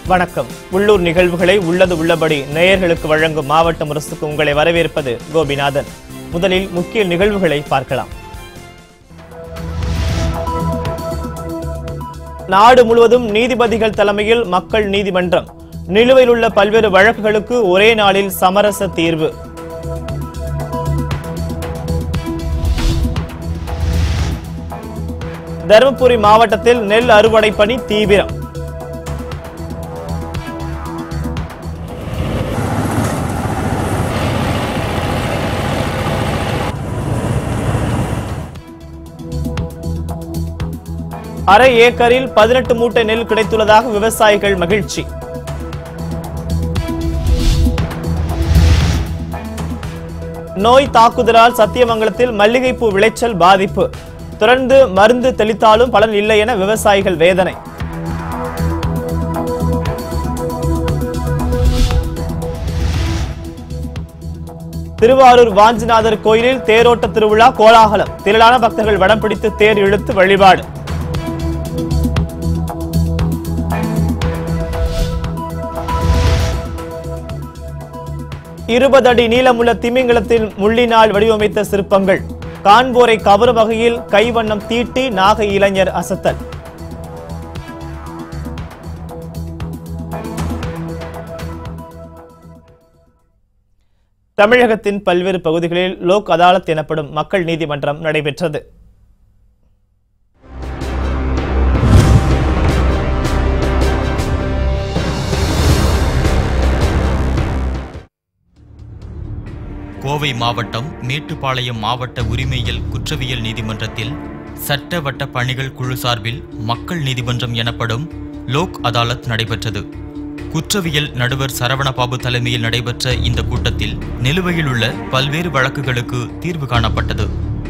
வணக்கம் உள்ளூர் நிகழ்வுகளை உள்ளது உள்ளபடி நேயர்களுக்கு வழங்கும் மாவட்ட முரசுக்கு உங்களை வரவேற்பது கோபிநாதன் முதலில் முக்கிய நிகழ்வுகளை பார்க்கலாம் நாடு முழுவதும் நீதிபதிகள் தலைமையில் மக்கள் நீதிமன்றம் நிலுவையில் உள்ள பல்வேறு வழக்குகளுக்கு ஒரே நாளில் சமரச தீர்வு தருமபுரி மாவட்டத்தில் நெல் அறுவடை பணி தீவிரம் அரை ஏக்கரில் பதினெட்டு மூட்டை நெல் கிடைத்துள்ளதாக விவசாயிகள் மகிழ்ச்சி நோய் தாக்குதலால் சத்தியமங்கலத்தில் மல்லிகைப்பூ விளைச்சல் பாதிப்பு தொடர்ந்து மருந்து தெளித்தாலும் பலன் இல்லை என விவசாயிகள் வேதனை திருவாரூர் வாஞ்சிநாதர் கோயிலில் தேரோட்ட திருவிழா கோலாகலம் திரளான பக்தர்கள் வடம் பிடித்து தேர் இழுத்து வழிபாடு இருபது அடி நீளமுள்ள திமிங்கலத்தின் முள்ளினால் வடிவமைத்த சிற்பங்கள் காண்போரை கவரும் வகையில் கைவண்ணம் தீட்டி நாகை இளைஞர் அசத்தல் தமிழகத்தின் பல்வேறு பகுதிகளில் லோக் அதாலத் எனப்படும் மக்கள் நீதிமன்றம் நடைபெற்றது கோவை மாவட்டம் மேட்டுப்பாளையம் மாவட்ட உரிமையியல் குற்றவியல் நீதிமன்றத்தில் சட்ட வட்ட பணிகள் குழு சார்பில் மக்கள் நீதிமன்றம் எனப்படும் லோக் அதாலத் நடைபெற்றது குற்றவியல் நடுவர் சரவணபாபு தலைமையில் நடைபெற்ற இந்த கூட்டத்தில் நிலுவையில் உள்ள பல்வேறு வழக்குகளுக்கு தீர்வு காணப்பட்டது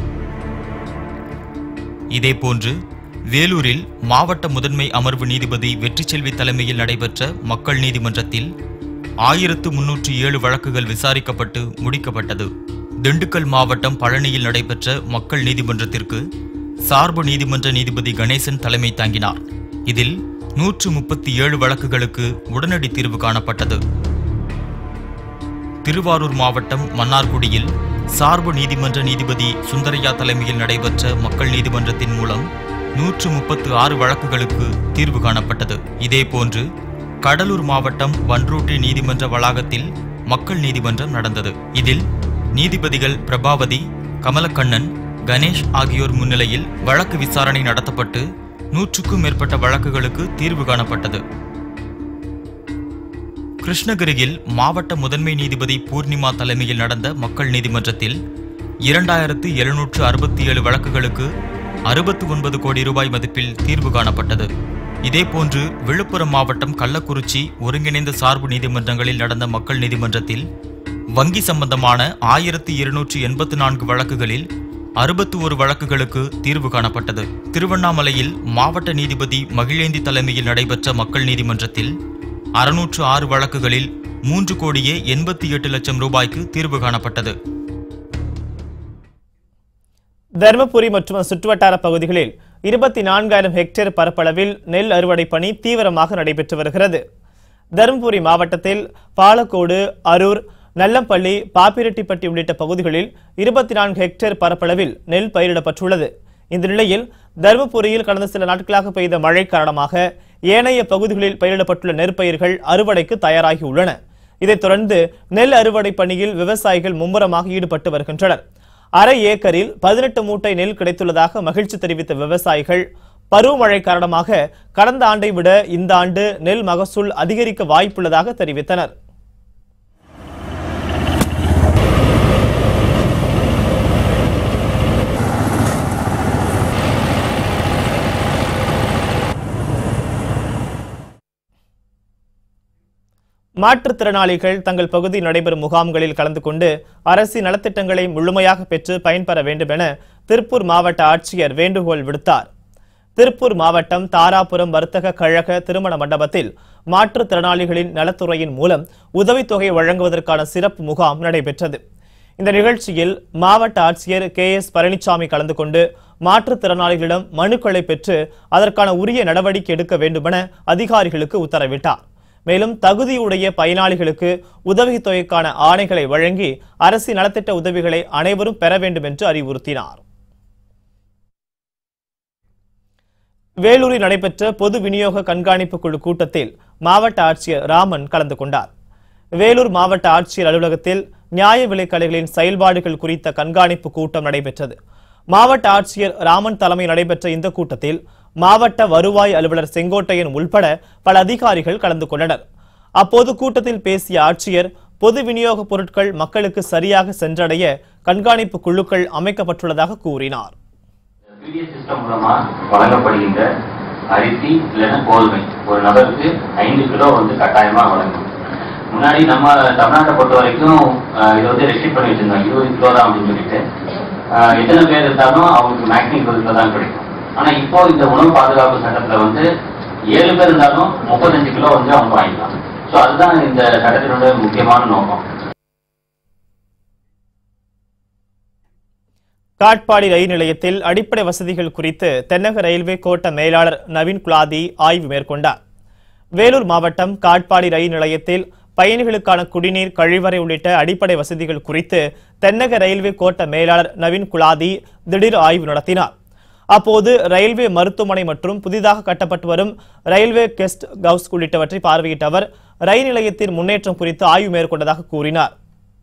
இதேபோன்று வேலூரில் மாவட்ட முதன்மை அமர்வு நீதிபதி வெற்றிச்செல்வி தலைமையில் நடைபெற்ற மக்கள் நீதிமன்றத்தில் ஆயிரத்து முன்னூற்றி ஏழு வழக்குகள் விசாரிக்கப்பட்டு முடிக்கப்பட்டது திண்டுக்கல் மாவட்டம் பழனியில் நடைபெற்ற மக்கள் நீதிமன்றத்திற்கு சார்பு நீதிமன்ற நீதிபதி கணேசன் தலைமை தாங்கினார் இதில் நூற்று முப்பத்தி ஏழு வழக்குகளுக்கு உடனடி தீர்வு காணப்பட்டது திருவாரூர் மாவட்டம் மன்னார்குடியில் சார்பு நீதிமன்ற நீதிபதி சுந்தரையா தலைமையில் நடைபெற்ற மக்கள் நீதிமன்றத்தின் மூலம் நூற்று முப்பத்து ஆறு வழக்குகளுக்கு தீர்வு காணப்பட்டது இதேபோன்று கடலூர் மாவட்டம் பன்ருட்டி நீதிமன்ற வளாகத்தில் மக்கள் நீதிமன்றம் நடந்தது இதில் நீதிபதிகள் பிரபாவதி கமலக்கண்ணன் கணேஷ் ஆகியோர் முன்னிலையில் வழக்கு விசாரணை நடத்தப்பட்டு நூற்றுக்கும் மேற்பட்ட வழக்குகளுக்கு தீர்வு காணப்பட்டது கிருஷ்ணகிரியில் மாவட்ட முதன்மை நீதிபதி பூர்ணிமா தலைமையில் நடந்த மக்கள் நீதிமன்றத்தில் இரண்டாயிரத்து எழுநூற்று அறுபத்தி ஏழு வழக்குகளுக்கு அறுபத்து ஒன்பது கோடி ரூபாய் மதிப்பில் தீர்வு காணப்பட்டது இதேபோன்று விழுப்புரம் மாவட்டம் கள்ளக்குறிச்சி ஒருங்கிணைந்த சார்பு நீதிமன்றங்களில் நடந்த மக்கள் நீதிமன்றத்தில் வங்கி சம்பந்தமான ஆயிரத்தி இருநூற்றி எண்பத்து நான்கு வழக்குகளில் அறுபத்து ஒரு வழக்குகளுக்கு தீர்வு காணப்பட்டது திருவண்ணாமலையில் மாவட்ட நீதிபதி மகிழேந்தி தலைமையில் நடைபெற்ற மக்கள் நீதிமன்றத்தில் அறுநூற்று ஆறு வழக்குகளில் மூன்று கோடியே எண்பத்தி எட்டு லட்சம் ரூபாய்க்கு தீர்வு காணப்பட்டது தருமபுரி மற்றும் சுற்றுவட்டார பகுதிகளில் இருபத்தி நான்காயிரம் ஹெக்டேர் பரப்பளவில் நெல் அறுவடை பணி தீவிரமாக நடைபெற்று வருகிறது தருமபுரி மாவட்டத்தில் பாலக்கோடு அரூர் நல்லம்பள்ளி பாப்பிரெட்டிப்பட்டி உள்ளிட்ட பகுதிகளில் இருபத்தி நான்கு ஹெக்டேர் பரப்பளவில் நெல் பயிரிடப்பட்டுள்ளது இந்த நிலையில் தருமபுரியில் கடந்த சில நாட்களாக பெய்த மழை காரணமாக ஏனைய பகுதிகளில் பயிரிடப்பட்டுள்ள நெற்பயிர்கள் அறுவடைக்கு தயாராகி உள்ளன இதைத் தொடர்ந்து நெல் அறுவடை பணியில் விவசாயிகள் மும்முரமாக ஈடுபட்டு வருகின்றனர் அரை ஏக்கரில் பதினெட்டு மூட்டை நெல் கிடைத்துள்ளதாக மகிழ்ச்சி தெரிவித்த விவசாயிகள் பருவமழை காரணமாக கடந்த ஆண்டை விட இந்த ஆண்டு நெல் மகசூல் அதிகரிக்க வாய்ப்புள்ளதாக தெரிவித்தனர் மாற்றுத்திறனாளிகள் தங்கள் பகுதியில் நடைபெறும் முகாம்களில் கலந்து கொண்டு அரசின் நலத்திட்டங்களை முழுமையாக பெற்று பயன்பெற வேண்டும் என திருப்பூர் மாவட்ட ஆட்சியர் வேண்டுகோள் விடுத்தார் திருப்பூர் மாவட்டம் தாராபுரம் வர்த்தக கழக திருமண மண்டபத்தில் மாற்றுத்திறனாளிகளின் நலத்துறையின் மூலம் உதவித்தொகை வழங்குவதற்கான சிறப்பு முகாம் நடைபெற்றது இந்த நிகழ்ச்சியில் மாவட்ட ஆட்சியர் கே எஸ் பழனிசாமி கலந்து கொண்டு மாற்றுத்திறனாளிகளிடம் மனுக்களை பெற்று அதற்கான உரிய நடவடிக்கை எடுக்க வேண்டுமென அதிகாரிகளுக்கு உத்தரவிட்டார் மேலும் தகுதியுடைய பயனாளிகளுக்கு உதவித்தொகைக்கான ஆணைகளை வழங்கி அரசின் நலத்திட்ட உதவிகளை அனைவரும் பெற வேண்டும் என்று அறிவுறுத்தினார் வேலூரில் நடைபெற்ற பொது விநியோக கண்காணிப்பு குழு கூட்டத்தில் மாவட்ட ஆட்சியர் ராமன் கலந்து கொண்டார் வேலூர் மாவட்ட ஆட்சியர் அலுவலகத்தில் நியாய விலைக் கடைகளின் செயல்பாடுகள் குறித்த கண்காணிப்பு கூட்டம் நடைபெற்றது மாவட்ட ஆட்சியர் ராமன் தலைமையில் நடைபெற்ற இந்த கூட்டத்தில் மாவட்ட வருவாய் அலுவலர் செங்கோட்டையன் உள்பட பல அதிகாரிகள் கலந்து கொண்டனர் அப்போது கூட்டத்தில் பேசிய ஆட்சியர் பொது விநியோக பொருட்கள் மக்களுக்கு சரியாக சென்றடைய கண்காணிப்பு குழுக்கள் அமைக்கப்பட்டுள்ளதாக கூறினார் பிடிஎஸ் சிஸ்டம் மூலமா வழங்கப்படுகின்ற அரிசி இல்லைன்னா கோதுமை ஒரு நபருக்கு ஐந்து கிலோ வந்து கட்டாயமா வழங்கும் முன்னாடி நம்ம தமிழ்நாட்டை பொறுத்த வரைக்கும் அஹ், இதை வந்து ரெஸ்ட்ரிக்ட் பண்ணி வச்சிருந்தோம் இருபது கிலோ தான் அப்படின்னு சொல்லிட்டு அஹ், எத்தனை பேர் இருந்தாலும் அவங்களுக்கு மேக்ஸிமம் இருபது கிலோ தான் கிடைக்கும் ஆனா இப்போ இந்த உணவு பாதுகாப்பு சட்டத்துல வந்து ஏழு பேர் இருந்தாலும் முப்பத்தஞ்சு கிலோ வந்து அவங்க வாங்கிக்கலாம் ஸோ அதுதான் இந்த சட்டத்தினுடைய முக்கியமான நோக்கம் காட்பாடி ரயில் நிலையத்தில் அடிப்படை வசதிகள் குறித்து தென்னக ரயில்வே கோட்ட மேலாளர் நவீன் குலாதி ஆய்வு மேற்கொண்டார் வேலூர் மாவட்டம் காட்பாடி ரயில் நிலையத்தில் பயணிகளுக்கான குடிநீர் கழிவறை உள்ளிட்ட அடிப்படை வசதிகள் குறித்து தென்னக ரயில்வே கோட்ட மேலாளர் நவீன் குலாதி திடீர் ஆய்வு நடத்தினார் அப்போது ரயில்வே மருத்துவமனை மற்றும் புதிதாக கட்டப்பட்டு வரும் ரயில்வே கெஸ்ட் ஹவுஸ் உள்ளிட்டவற்றை பார்வையிட்ட அவர் ரயில் நிலையத்தின் முன்னேற்றம் குறித்து ஆய்வு மேற்கொண்டதாக கூறினார்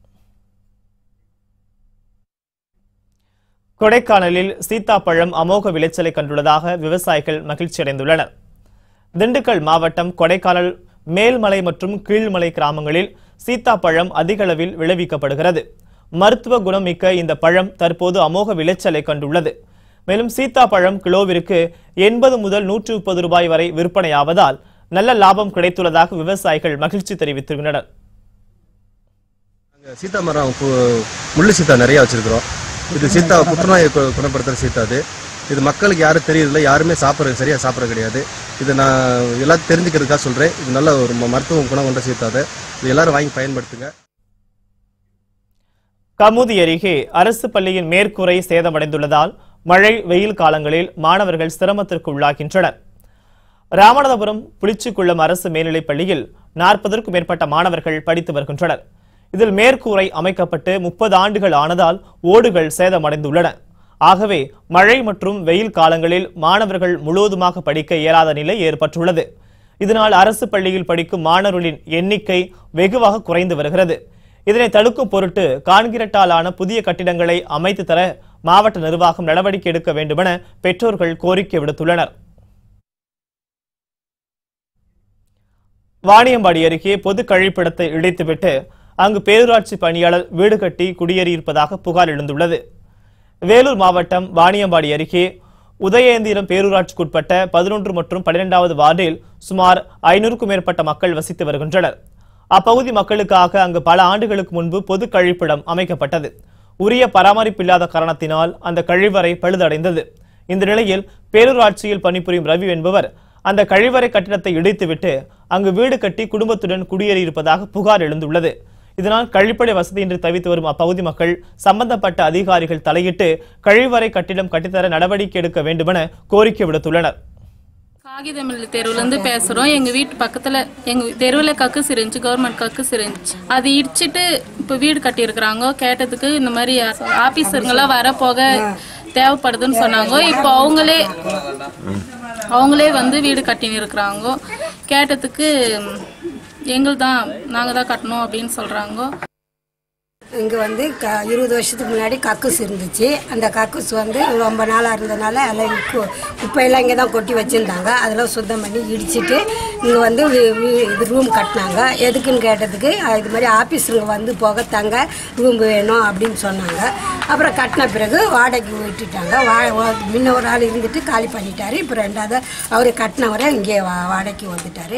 கொடைக்கானலில் சீத்தாப்பழம் அமோக விளைச்சலை கண்டுள்ளதாக விவசாயிகள் மகிழ்ச்சி அடைந்துள்ளனர் திண்டுக்கல் மாவட்டம் கொடைக்கானல் மேல்மலை மற்றும் கீழ்மலை கிராமங்களில் சீத்தாப்பழம் அதிக அளவில் விளைவிக்கப்படுகிறது மருத்துவ குணம் மிக்க இந்த பழம் தற்போது அமோக விளைச்சலை கண்டுள்ளது மேலும் சீத்தாப்பழம் கிலோவிற்கு எண்பது முதல் நூற்று முப்பது ரூபாய் வரை விற்பனையாவதால் நல்ல லாபம் கிடைத்துள்ளதாக விவசாயிகள் மகிழ்ச்சி தெரிவித்துள்ளனர் நாங்கள் சீத்தா மரம் கு- முள்ளு சீத்தா நிறைய வச்சிருக்கிறோம் இது சீத்தா புற்றுநோயை கு- குணப்படுத்துற சீத்தா அது இது மக்களுக்கு யாரும் தெரியறதில்ல யாருமே சாப்பிட்றது சரியா சாப்பிட்றது கிடையாது இது நான் எல்லாத்தையும் தெரிஞ்சுக்கிறதுக்காக சொல்றேன் இது நல்ல ஒரு ம- மருத்துவ குணம் கொண்ட சீத்தா அது இது எல்லாரும் வாங்கி பயன்படுத்துங்க கமுதி அருகே அரசு பள்ளியின் மேற்கூரை சேதமடைந்துள்ளதால் மழை வெயில் காலங்களில் மாணவர்கள் சிரமத்திற்கு உள்ளாகின்றனர் ராமநாதபுரம் புளிச்சிக்குளம் அரசு மேல்நிலைப் பள்ளியில் நாற்பதற்கும் மேற்பட்ட மாணவர்கள் படித்து வருகின்றனர் இதில் மேற்கூரை அமைக்கப்பட்டு முப்பது ஆண்டுகள் ஆனதால் ஓடுகள் சேதமடைந்துள்ளன ஆகவே மழை மற்றும் வெயில் காலங்களில் மாணவர்கள் முழுவதுமாக படிக்க இயலாத நிலை ஏற்பட்டுள்ளது இதனால் அரசு பள்ளியில் படிக்கும் மாணவர்களின் எண்ணிக்கை வெகுவாக குறைந்து வருகிறது இதனை தடுக்கும் பொருட்டு கான்கிரட்டாலான புதிய கட்டிடங்களை அமைத்து தர மாவட்ட நிர்வாகம் நடவடிக்கை எடுக்க வேண்டுமென பெற்றோர்கள் கோரிக்கை விடுத்துள்ளனர் வாணியம்பாடி அருகே பொது கழிப்பிடத்தை இடித்துவிட்டு அங்கு பேரூராட்சி பணியாளர் வீடு கட்டி குடியேறியிருப்பதாக புகார் எழுந்துள்ளது வேலூர் மாவட்டம் வாணியம்பாடி அருகே உதயேந்திரம் பேரூராட்சிக்குட்பட்ட பதினொன்று மற்றும் பன்னிரெண்டாவது வார்டில் சுமார் ஐநூறுக்கும் மேற்பட்ட மக்கள் வசித்து வருகின்றனர் அப்பகுதி மக்களுக்காக அங்கு பல ஆண்டுகளுக்கு முன்பு பொது கழிப்பிடம் அமைக்கப்பட்டது உரிய பராமரிப்பு இல்லாத காரணத்தினால் அந்த கழிவறை பழுதடைந்தது இந்த நிலையில் பேரூராட்சியில் பணிபுரியும் ரவி என்பவர் அந்த கழிவறை கட்டிடத்தை இடித்துவிட்டு அங்கு வீடு கட்டி குடும்பத்துடன் குடியேறியிருப்பதாக புகார் எழுந்துள்ளது இதனால் கழிப்படை வசதியின்றி தவித்து வரும் அப்பகுதி மக்கள் சம்பந்தப்பட்ட அதிகாரிகள் தலையிட்டு கழிவறை கட்டிடம் கட்டித்தர நடவடிக்கை எடுக்க வேண்டுமென கோரிக்கை விடுத்துள்ளனர் காகிதமில்லி தெருவுலேருந்து பேசுகிறோம் எங்கள் வீட்டு பக்கத்தில் எங்கள் தெருவில் கக்கு இருந்துச்சு கவர்மெண்ட் கக்கு இருந்துச்சு அது இடிச்சிட்டு இப்போ வீடு கட்டியிருக்கிறாங்க கேட்டதுக்கு இந்த மாதிரி ஆஃபீஸருங்கெல்லாம் வர போக தேவைப்படுதுன்னு சொன்னாங்க இப்போ அவங்களே அவங்களே வந்து வீடு கட்டின்னு இருக்கிறாங்க கேட்டதுக்கு எங்கள் தான் நாங்கள் தான் கட்டணும் அப்படின்னு சொல்கிறாங்க இங்கே வந்து க இருபது வருஷத்துக்கு முன்னாடி கக்கூஸ் இருந்துச்சு அந்த கக்கூஸ் வந்து ரொம்ப நாளாக இருந்தனால எல்லாம் கு- குப்பையெல்லாம் இங்கே தான் கொட்டி வச்சுருந்தாங்க அதெல்லாம் சுத்தம் பண்ணி இடிச்சிட்டு இங்கே வந்து வீ- வீ- இது ரூம் கட்டினாங்க எதுக்குன்னு கேட்டதுக்கு அஹ், இது மாதிரி ஆஃபீஸுங்க வந்து போக தங்க ரூம் வேணும் அப்படின்னு சொன்னாங்க அப்புறம் கட்டின பிறகு வாடகைக்கு விட்டுட்டாங்க வா வா- முன்ன ஒரு ஆள் இருந்துட்டு காலி பண்ணிட்டாரு இப்போ ரெண்டாவது அவர் கட்டினவரை இங்கே வா வாடகைக்கு வந்துட்டார்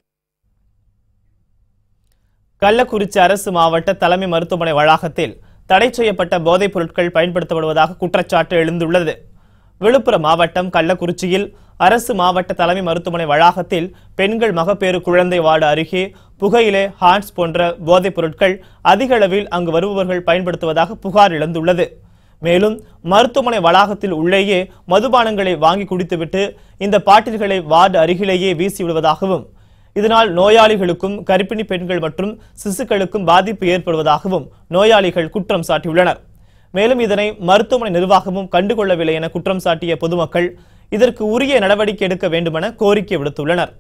கள்ளக்குறிச்சி அரசு மாவட்ட தலைமை மருத்துவமனை வளாகத்தில் தடை செய்யப்பட்ட போதைப் பொருட்கள் பயன்படுத்தப்படுவதாக குற்றச்சாட்டு எழுந்துள்ளது விழுப்புரம் மாவட்டம் கள்ளக்குறிச்சியில் அரசு மாவட்ட தலைமை மருத்துவமனை வளாகத்தில் பெண்கள் மகப்பேறு குழந்தை வார்டு அருகே புகையிலை ஹான்ஸ் போன்ற போதைப் பொருட்கள் அதிக அளவில் அங்கு வருபவர்கள் பயன்படுத்துவதாக புகார் எழுந்துள்ளது மேலும் மருத்துவமனை வளாகத்தில் உள்ளேயே மதுபானங்களை வாங்கி குடித்துவிட்டு இந்த பாட்டில்களை வார்டு அருகிலேயே வீசி விடுவதாகவும் இதனால் நோயாளிகளுக்கும் கர்ப்பிணி பெண்கள் மற்றும் சிசுக்களுக்கும் பாதிப்பு ஏற்படுவதாகவும் நோயாளிகள் குற்றம் சாட்டியுள்ளனர் மேலும் இதனை மருத்துவமனை நிர்வாகமும் கண்டுகொள்ளவில்லை என குற்றம் சாட்டிய பொதுமக்கள் இதற்கு உரிய நடவடிக்கை எடுக்க வேண்டுமென கோரிக்கை விடுத்துள்ளனர்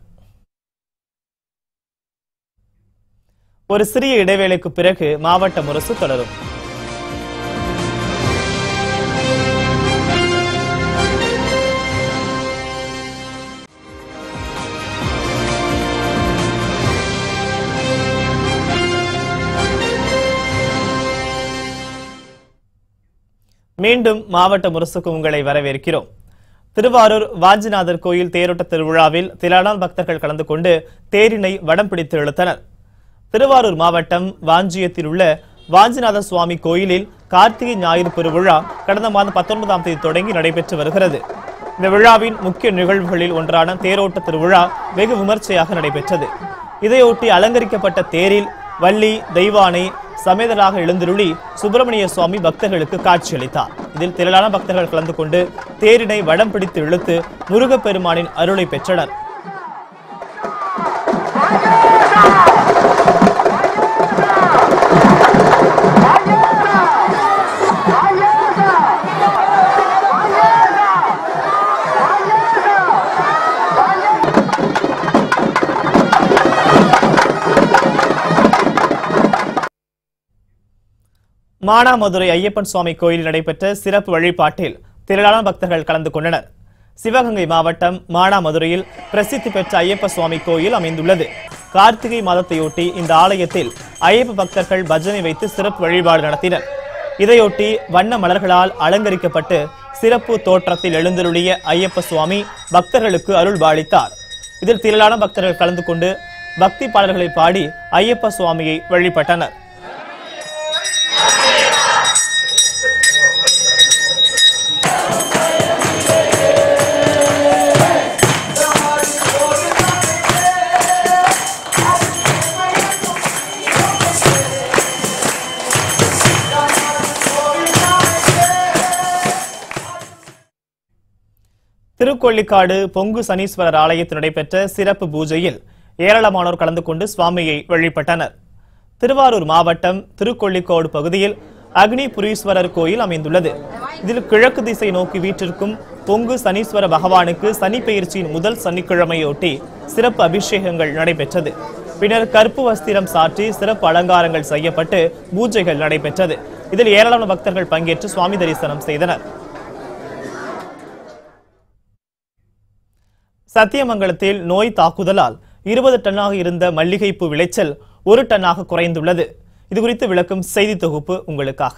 ஒரு சிறிய இடைவேளைக்கு பிறகு மாவட்ட முரசு தொடரும் மீண்டும் மாவட்ட முரசுக்கு உங்களை வரவேற்கிறோம் திருவாரூர் வாஞ்சிநாதர் கோயில் தேரோட்ட திருவிழாவில் திரளான பக்தர்கள் கலந்து கொண்டு தேரினை வடம் பிடித்து இழுத்தனர் திருவாரூர் மாவட்டம் வாஞ்சியத்தில் உள்ள வாஞ்சிநாத சுவாமி கோயிலில் கார்த்திகை ஞாயிறு பெருவிழா கடந்த மாதம் பத்தொன்பதாம் தேதி தொடங்கி நடைபெற்று வருகிறது இந்த விழாவின் முக்கிய நிகழ்வுகளில் ஒன்றான தேரோட்ட திருவிழா வெகு விமர்சையாக நடைபெற்றது இதையொட்டி அலங்கரிக்கப்பட்ட தேரில் வள்ளி தெய்வானை சமேதராக எழுந்தருளி சுப்பிரமணிய சுவாமி பக்தர்களுக்கு காட்சியளித்தார் இதில் திரளான பக்தர்கள் கலந்து கொண்டு தேரினை வடம் பிடித்து இழுத்து முருகப்பெருமானின் அருளை பெற்றனர் மானாமதுரை ஐயப்பன் சுவாமி கோயிலில் நடைபெற்ற சிறப்பு வழிபாட்டில் திரளான பக்தர்கள் கலந்து கொண்டனர் சிவகங்கை மாவட்டம் மானாமதுரையில் பிரசித்தி பெற்ற ஐயப்ப சுவாமி கோயில் அமைந்துள்ளது கார்த்திகை மாதத்தையொட்டி இந்த ஆலயத்தில் ஐயப்ப பக்தர்கள் பஜனை வைத்து சிறப்பு வழிபாடு நடத்தினர் இதையொட்டி வண்ண மலர்களால் அலங்கரிக்கப்பட்டு சிறப்பு தோற்றத்தில் எழுந்தருளிய ஐயப்ப சுவாமி பக்தர்களுக்கு அருள் பாலித்தார் இதில் திரளான பக்தர்கள் கலந்து கொண்டு பக்தி பாடல்களை பாடி ஐயப்ப சுவாமியை வழிபட்டனர் திருக்கொள்ளிக்காடு பொங்கு சனீஸ்வரர் ஆலயத்தில் நடைபெற்ற சிறப்பு பூஜையில் ஏராளமானோர் கலந்து கொண்டு சுவாமியை வழிபட்டனர் திருவாரூர் மாவட்டம் திருக்கொள்ளிக்கோடு பகுதியில் அக்னிபுரீஸ்வரர் கோயில் அமைந்துள்ளது இதில் கிழக்கு திசை நோக்கி வீற்றிருக்கும் பொங்கு சனீஸ்வர பகவானுக்கு சனி பெயர்ச்சியின் முதல் சனிக்கிழமையொட்டி சிறப்பு அபிஷேகங்கள் நடைபெற்றது பின்னர் கருப்பு வஸ்திரம் சாற்றி சிறப்பு அலங்காரங்கள் செய்யப்பட்டு பூஜைகள் நடைபெற்றது இதில் ஏராளமான பக்தர்கள் பங்கேற்று சுவாமி தரிசனம் செய்தனர் சத்தியமங்கலத்தில் நோய் தாக்குதலால் இருபது டன்னாக இருந்த மல்லிகைப்பூ விளைச்சல் ஒரு டன்னாக குறைந்துள்ளது இது குறித்து விளக்கும் செய்தி தொகுப்பு உங்களுக்காக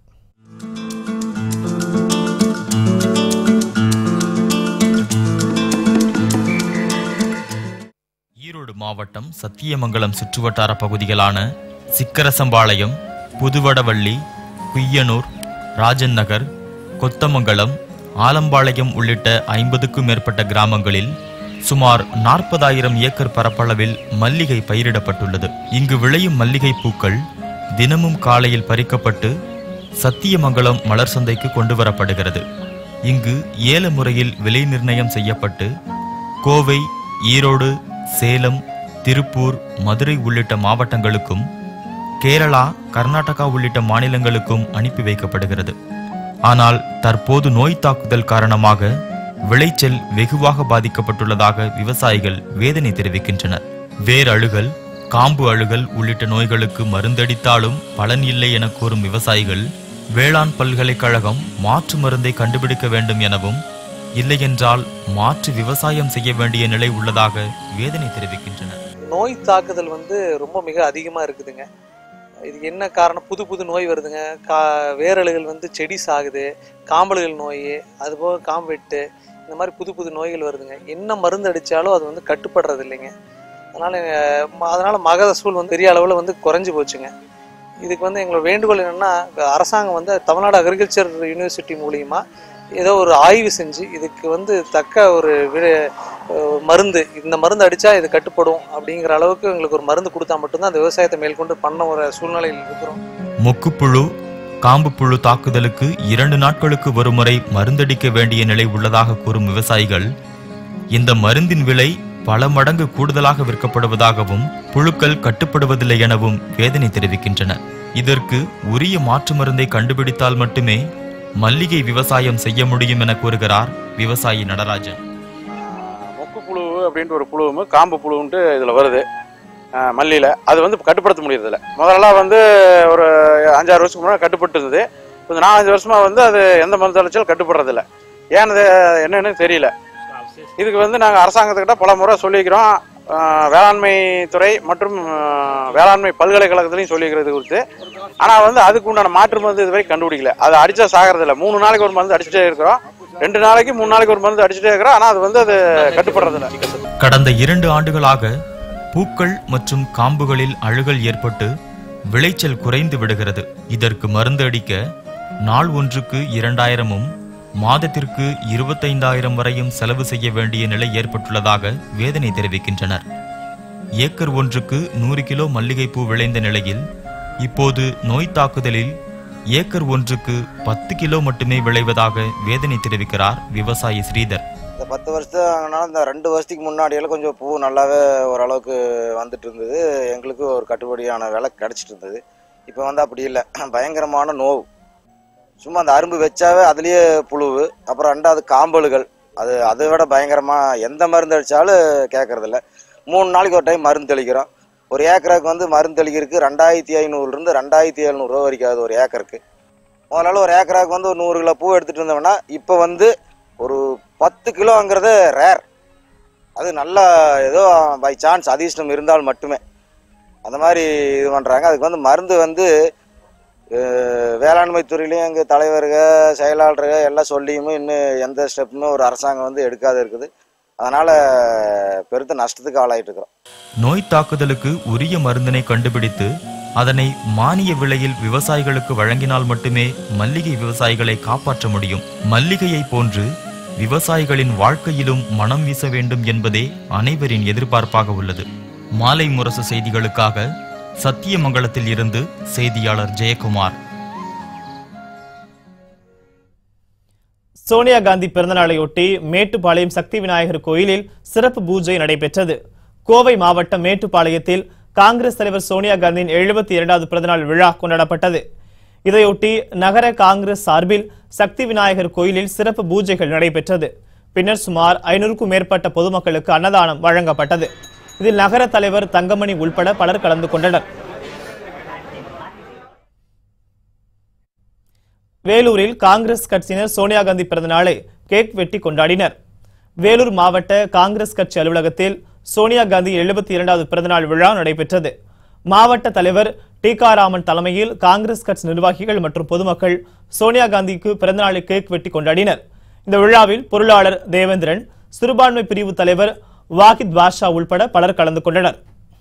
ஈரோடு மாவட்டம் சத்தியமங்கலம் சுற்றுவட்டார பகுதிகளான சிக்கரசம்பாளையம் புதுவடவள்ளி குய்யனூர் ராஜன் நகர் கொத்தமங்கலம் ஆலம்பாளையம் உள்ளிட்ட ஐம்பதுக்கும் மேற்பட்ட கிராமங்களில் சுமார் நாற்பதாயிரம் ஏக்கர் பரப்பளவில் மல்லிகை பயிரிடப்பட்டுள்ளது இங்கு விளையும் மல்லிகை பூக்கள் தினமும் காலையில் பறிக்கப்பட்டு சத்தியமங்கலம் மலர் சந்தைக்கு கொண்டு வரப்படுகிறது இங்கு ஏல முறையில் விலை நிர்ணயம் செய்யப்பட்டு கோவை ஈரோடு சேலம் திருப்பூர் மதுரை உள்ளிட்ட மாவட்டங்களுக்கும் கேரளா கர்நாடகா உள்ளிட்ட மாநிலங்களுக்கும் அனுப்பி வைக்கப்படுகிறது ஆனால் தற்போது நோய் தாக்குதல் காரணமாக விளைச்சல் வெகுவாக பாதிக்கப்பட்டுள்ளதாக விவசாயிகள் வேதனை தெரிவிக்கின்றனர் வேர் அழுகல் காம்பு அழுகல் உள்ளிட்ட நோய்களுக்கு மருந்தடித்தாலும் பலன் இல்லை என கூறும் விவசாயிகள் வேளாண் பல்கலைக்கழகம் மாற்று மருந்தை கண்டுபிடிக்க வேண்டும் எனவும் இல்லையென்றால் மாற்று விவசாயம் செய்ய வேண்டிய நிலை உள்ளதாக வேதனை தெரிவிக்கின்றனர் நோய் தாக்குதல் வந்து ரொம்ப மிக அதிகமாக இருக்குதுங்க இது என்ன காரணம் புது புது நோய் வருதுங்க கா வேரலுகள் வந்து செடி சாகுது காம்பலுகள் நோய் அதுபோக காம்பெட்டு இந்த மாதிரி புது புது நோய்கள் வருதுங்க என்ன மருந்து அடித்தாலும் அது வந்து கட்டுப்படுறது இல்லைங்க அதனால் அதனால் மகசூல் வந்து பெரிய அளவில் வந்து குறைஞ்சி போச்சுங்க இதுக்கு வந்து எங்களோட வேண்டுகோள் என்னென்னா அரசாங்கம் வந்து தமிழ்நாடு அக்ரிகல்ச்சர் யூனிவர்சிட்டி மூலியமா ஏதோ ஒரு ஆய்வு செஞ்சு இதுக்கு வந்து தக்க ஒரு வி- அஹ் மருந்து இந்த மருந்து அடித்தா இது கட்டுப்படும் அப்படிங்கிற அளவுக்கு எங்களுக்கு ஒரு மருந்து கொடுத்தா மட்டும்தான் அந்த விவசாயத்தை மேற்கொண்டு பண்ண ஒரு சூழ்நிலையில் இருக்கிறோம் மொக்குப்புழு காம்பு புழு தாக்குதலுக்கு இரண்டு நாட்களுக்கு ஒருமுறை மருந்தடிக்க வேண்டிய நிலை உள்ளதாக கூறும் விவசாயிகள் இந்த மருந்தின் விலை பல மடங்கு கூடுதலாக விற்கப்படுவதாகவும் புழுக்கள் கட்டுப்படுவதில்லை எனவும் வேதனை தெரிவிக்கின்றனர் இதற்கு உரிய மாற்று மருந்தை கண்டுபிடித்தால் மட்டுமே மல்லிகை விவசாயம் செய்ய முடியும் என கூறுகிறார் விவசாயி நடராஜன் மொக்கு புழு அப்படின்ட்டு ஒரு புழுவும் காம்பு புழுன்ட்டு இதில் வருது அஹ் மல்லியில் அது வந்து கட்டுப்படுத்த முடியறதில்ல முதல்லலாம் வந்து ஒரு அஞ்சாறு வருஷத்துக்கு முன்னாடி கட்டுப்பட்டு இருந்தது கொஞ்சம் நாலஞ்சு வருஷமாக வந்து அது எந்த மருந்து அழைச்சாலும் கட்டுப்படுறதில்ல ஏன் அது என்னன்னு தெரியல இதுக்கு வந்து நாங்கள் அரசாங்கத்துக்கிட்ட பல முறை சொல்லிக்கிறோம் அஹ் வேளாண்மை துறை மற்றும் அஹ் வேளாண்மை பல்கலைக்கழகத்துலையும் சொல்லிக்கிறது குறித்து ஆனால் வந்து அதுக்கு உண்டான மாற்று மருந்து இதுவரை கண்டுபிடிக்கல அது அடிச்சா சாகிறதில்ல மூணு நாளைக்கு ஒரு மருந்து அடிச்சுட்டே இருக்கிறோம் ரெண்டு நாளைக்கு மூணு நாளைக்கு ஒரு மருந்து அடிச்சுட்டே இருக்கிறோம் ஆனால் அது வந்து அது கட்டுப்படுறதில்ல கடந்த இரண்டு ஆண்டுகளாக பூக்கள் மற்றும் காம்புகளில் அழுகல் ஏற்பட்டு விளைச்சல் குறைந்து விடுகிறது இதற்கு மருந்து அடிக்க நாள் ஒன்றுக்கு இரண்டாயிரமும் மாதத்திற்கு இருபத்தைந்தாயிரம் வரையும் செலவு செய்ய வேண்டிய நிலை ஏற்பட்டுள்ளதாக வேதனை தெரிவிக்கின்றனர் ஏக்கர் ஒன்றுக்கு நூறு கிலோ மல்லிகைப்பூ விளைந்த நிலையில் இப்போது நோய் தாக்குதலில் ஏக்கர் ஒன்றுக்கு பத்து கிலோ மட்டுமே விளைவதாக வேதனை தெரிவிக்கிறார் விவசாயி ஸ்ரீதர் இந்த பத்து வருஷம் இந்த ரெண்டு வருஷத்துக்கு முன்னாடியெல்லாம் கொஞ்சம் பூ நல்லாவே ஓரளவுக்கு வந்துட்டு இருந்தது எங்களுக்கு ஒரு கட்டுப்படியான விலை கிடச்சிட்டு இருந்தது இப்போ வந்து அப்படி இல்லை பயங்கரமான நோவு சும்மா அந்த அரும்பு வச்சாவே அதுலேயே புழுவு அப்புறம் ரெண்டாவது காம்பலுகள் அது அதை விட பயங்கரமாக எந்த மருந்து அடித்தாலும் கேட்கறதில்ல மூணு நாளைக்கு ஒரு டைம் மருந்து தெளிக்கிறோம் ஒரு ஏக்கருக்கு வந்து மருந்து தெளிக்கிறதுக்கு ரெண்டாயிரத்தி ஐநூறுலேருந்து ரெண்டாயிரத்தி எழுநூறுவா வரைக்கும் ஆகுது ஒரு ஏக்கருக்கு முதல்ல ஒரு ஏக்கராக்கு வந்து ஒரு நூறு கிலோ பூ எடுத்துகிட்டு இருந்தோம்னா இப்போ வந்து ஒரு பத்து கிலோங்கிறது ரேர் அது நல்லா ஏதோ பை சான்ஸ் அதிர்ஷ்டம் இருந்தால் மட்டுமே அந்த மாதிரி இது பண்ணுறாங்க அதுக்கு வந்து மருந்து வந்து அஹ், வேளாண்மை துறையிலையும் எங்கள் தலைவர்கள் செயலாளர்கள் எல்லாம் சொல்லியுமே இன்னும் எந்த ஸ்டெப்புமே ஒரு அரசாங்கம் வந்து எடுக்காத இருக்குது அதனால் பெருத்த நஷ்டத்துக்கு ஆளாயிட்டு இருக்கிறோம் நோய் தாக்குதலுக்கு உரிய மருந்தினை கண்டுபிடித்து அதனை மானிய விலையில் விவசாயிகளுக்கு வழங்கினால் மட்டுமே மல்லிகை விவசாயிகளை காப்பாற்ற முடியும் மல்லிகையை போன்று விவசாயிகளின் வாழ்க்கையிலும் மனம் வீச வேண்டும் என்பதே அனைவரின் எதிர்பார்ப்பாக உள்ளது மாலை முரசு செய்திகளுக்காக சத்தியமங்கலத்தில் இருந்து செய்தியாளர் ஜெயக்குமார் சோனியா காந்தி பிறந்தநாளையொட்டி மேட்டுப்பாளையம் சக்தி விநாயகர் கோயிலில் சிறப்பு பூஜை நடைபெற்றது கோவை மாவட்டம் மேட்டுப்பாளையத்தில் காங்கிரஸ் தலைவர் சோனியா காந்தியின் எழுபத்தி இரண்டாவது பிறந்தநாள் விழா கொண்டாடப்பட்டது இதையொட்டி நகர காங்கிரஸ் சார்பில் சக்தி விநாயகர் கோயிலில் சிறப்பு பூஜைகள் நடைபெற்றது பின்னர் சுமார் ஐநூறுக்கும் மேற்பட்ட பொதுமக்களுக்கு அன்னதானம் வழங்கப்பட்டது இதில் நகர தலைவர் தங்கமணி உள்பட பலர் கலந்து கொண்டனர் வேலூரில் காங்கிரஸ் கட்சியினர் சோனியா காந்தி பிறந்த நாளை கேக் வெட்டி கொண்டாடினர் வேலூர் மாவட்ட காங்கிரஸ் கட்சி அலுவலகத்தில் சோனியா காந்தி எழுபத்தி இரண்டாவது பிறந்தநாள் விழா நடைபெற்றது மாவட்ட தலைவர் டிகாராமன் தலைமையில் காங்கிரஸ் கட்சி நிர்வாகிகள் மற்றும் பொதுமக்கள் சோனியா காந்திக்கு பிறந்தநாளை கேக் வெட்டி கொண்டாடினர் இந்த விழாவில் பொருளாளர் தேவேந்திரன் சிறுபான்மை பிரிவு தலைவர் வாகித் பாஷா உள்பட பலர் கலந்து கொண்டனர்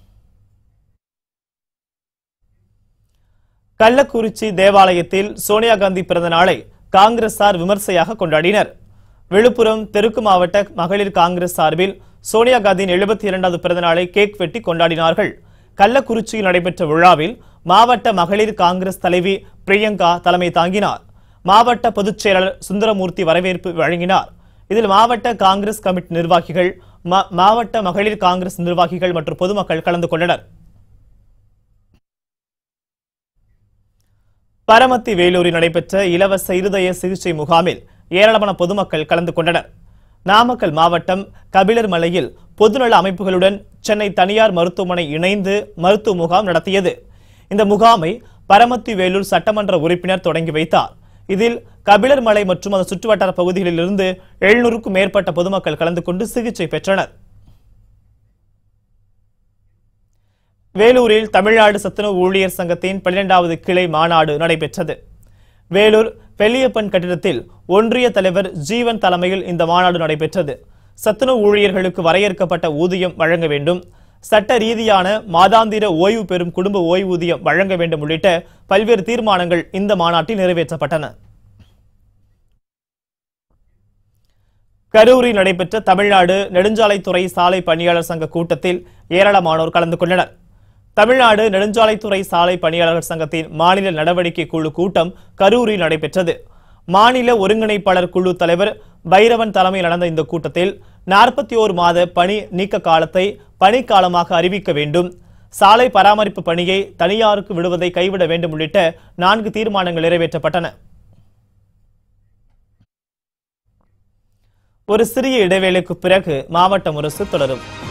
கள்ளக்குறிச்சி தேவாலயத்தில் சோனியா காந்தி பிறந்த நாளை காங்கிரசார் விமர்சையாக கொண்டாடினர் விழுப்புரம் தெற்கு மாவட்ட மகளிர் காங்கிரஸ் சார்பில் சோனியா காந்தியின் எழுபத்தி இரண்டாவது பிறந்த நாளை கேக் வெட்டி கொண்டாடினார்கள் கள்ளக்குறிச்சியில் நடைபெற்ற விழாவில் மாவட்ட மகளிர் காங்கிரஸ் தலைவி பிரியங்கா தலைமை தாங்கினார் மாவட்ட பொதுச் செயலாளர் சுந்தரமூர்த்தி வரவேற்பு வழங்கினார் இதில் மாவட்ட காங்கிரஸ் கமிட்டி நிர்வாகிகள் மா- மாவட்ட மகளிர் காங்கிரஸ் நிர்வாகிகள் மற்றும் பொதுமக்கள் கலந்து கொண்டனர் பரமத்தி வேலூரில் நடைபெற்ற இலவச இருதய சிகிச்சை முகாமில் ஏராளமான பொதுமக்கள் கலந்து கொண்டனர் நாமக்கல் மாவட்டம் கபிலர் மலையில் பொதுநல அமைப்புகளுடன் சென்னை தனியார் மருத்துவமனை இணைந்து மருத்துவ முகாம் நடத்தியது இந்த முகாமை பரமத்தி வேலூர் சட்டமன்ற உறுப்பினர் தொடங்கி வைத்தார் இதில் கபிலர் மலை மற்றும் அதன் சுற்றுவட்டார பகுதிகளில் இருந்து எழுநூறுக்கும் மேற்பட்ட பொதுமக்கள் கலந்து கொண்டு சிகிச்சை பெற்றனர் வேலூரில் தமிழ்நாடு சத்துணவு ஊழியர் சங்கத்தின் பன்னிரெண்டாவது கிளை மாநாடு நடைபெற்றது வேலூர் பெல்லியப்பன் கட்டிடத்தில் ஒன்றிய தலைவர் ஜீவன் தலைமையில் இந்த மாநாடு நடைபெற்றது சத்துணவு ஊழியர்களுக்கு வரையறுக்கப்பட்ட ஊதியம் வழங்க வேண்டும் சட்ட ரீதியான மாதாந்திர ஓய்வு பெறும் குடும்ப ஓய்வூதியம் வழங்க வேண்டும் உள்ளிட்ட பல்வேறு தீர்மானங்கள் இந்த மாநாட்டில் நிறைவேற்றப்பட்டன கரூரில் நடைபெற்ற தமிழ்நாடு நெடுஞ்சாலைத்துறை சாலை பணியாளர் சங்க கூட்டத்தில் ஏராளமானோர் கலந்து கொண்டனர் தமிழ்நாடு நெடுஞ்சாலைத்துறை சாலை பணியாளர்கள் சங்கத்தின் மாநில நடவடிக்கை குழு கூட்டம் கரூரில் நடைபெற்றது மாநில ஒருங்கிணைப்பாளர் குழு தலைவர் பைரவன் தலைமையில் நடந்த இந்த கூட்டத்தில் நாற்பத்தி ஓரு மாத பணி நீக்க காலத்தை பணிக்காலமாக அறிவிக்க வேண்டும் சாலை பராமரிப்பு பணியை தனியாருக்கு விடுவதை கைவிட வேண்டும் உள்ளிட்ட நான்கு தீர்மானங்கள் நிறைவேற்றப்பட்டன ஒரு சிறிய இடைவேளைக்கு பிறகு மாவட்ட முரசு தொடரும்